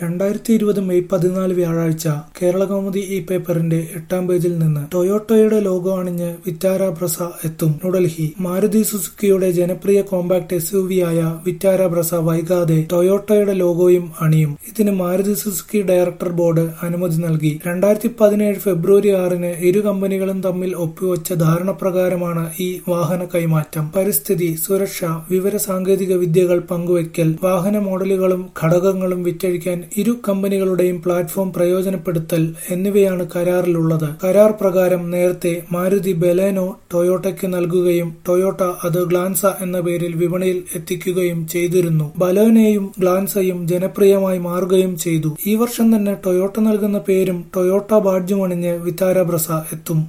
രണ്ടായിരത്തി ഇരുപത് മെയ് പതിനാല് വ്യാഴാഴ്ച കേരളകൗമുദി ഇ പേപ്പറിന്റെ എട്ടാം പേജിൽ നിന്ന് ടൊയോട്ടയുടെ ലോഗോ അണിഞ്ഞ് വിറ്റാര ബ്രസ എത്തും ന്യൂഡൽഹി മാരുതി സുസുക്കിയുടെ ജനപ്രിയ കോമ്പാക്ട് എസ്യുവിയായ വിറ്റാര ബ്രസ വൈകാതെ ടൊയോട്ടയുടെ ലോഗോയും അണിയും ഇതിന് മാരുതി സുസുക്കി ഡയറക്ടർ ബോർഡ് അനുമതി നൽകി രണ്ടായിരത്തി പതിനേഴ് ഫെബ്രുവരി ആറിന് ഇരു കമ്പനികളും തമ്മിൽ ഒപ്പുവെച്ച ധാരണപ്രകാരമാണ് ഈ വാഹന കൈമാറ്റം പരിസ്ഥിതി സുരക്ഷ വിവര സാങ്കേതിക വിദ്യകൾ പങ്കുവയ്ക്കൽ വാഹന മോഡലുകളും ഘടകങ്ങളും വിറ്റഴിക്കാൻ ഇരു കമ്പനികളുടെയും പ്ലാറ്റ്ഫോം പ്രയോജനപ്പെടുത്തൽ എന്നിവയാണ് കരാറിലുള്ളത് കരാർ പ്രകാരം നേരത്തെ മാരുതി ബലേനോ ടൊയോട്ടയ്ക്ക് നൽകുകയും ടൊയോട്ട അത് ഗ്ലാൻസ എന്ന പേരിൽ വിപണിയിൽ എത്തിക്കുകയും ചെയ്തിരുന്നു ബലേനോയും ഗ്ലാൻസയും ജനപ്രിയമായി മാറുകയും ചെയ്തു ഈ വർഷം തന്നെ ടൊയോട്ട നൽകുന്ന പേരും ടൊയോട്ട ബാഡ്ജുമണിഞ്ഞ് വിത്താര ബ്രസ എത്തും